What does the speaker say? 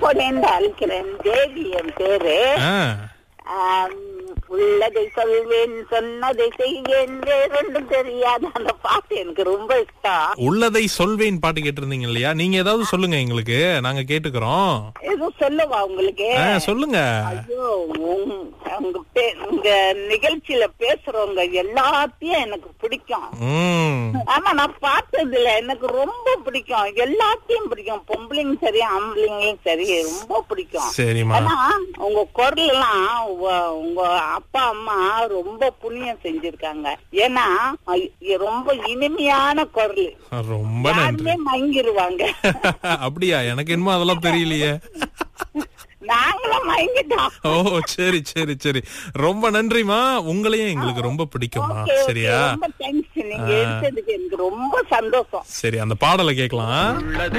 புதுக்கோடைன்னு அழைக்கிறேன் தேவி என் பேரு ஆ, ஆம், உள்ளதை சொல்வேன் சொன்னதை செய்வேன் வேறொன்றும் தெரியாது அந்த பாட்டு எனக்கு ரொம்ப இஷ்டம் உள்ளதை சொல்வேன் பாட்டு கேட்டிருந்தீங்க இல்லையா நீங்க ஏதாவது சொல்லுங்க எங்களுக்கு நாங்க கேட்டுக்கிறோம் எதுவும் சொல்லவா உங்களுக்கு ஆ, சொல்லுங்க ஐயோ உங்க- உங்க பே- உங்க நிகழ்ச்சியில பேசுறவங்க எல்லாத்தையும் எனக்கு பிடிக்கும் ம் ஆமா நான் பார்த்ததுல எனக்கு ரொம்ப பிடிக்கும் எல்லாத்தையும் பிடிக்கும் பொம்பளைங்க சரி ஆம்பளைங்களும் சரி ரொம்ப பிடிக்கும் சரிம்மா ஆனா உங்க குரல் எல்லாம் உங்க- உங்க அப்பா அம்மா ரொம்ப புண்ணியம் செஞ்சிருக்காங்க ஏன்னா ஐ- ரொம்ப இனிமையான குரல் ரொம்ப நன்றி யாருமே மயங்கிருவாங்க அப்படியா எனக்கு என்னமோ அதெல்லாம் தெரியலையே நாங்களும் மயங்கிட்டோம் ஓ சரி சரி சரி ரொம்ப நன்றிமா உங்களையும் எங்களுக்கு ரொம்ப பிடிக்குமா Okay, okay. சரியா ரொம்ப தேங்க்ஸ் நீங்க எடுத்ததுக்கு எனக்கு ரொம்ப சந்தோஷம் சரி அந்த பாடலை கேட்கலாம் உள்ளதை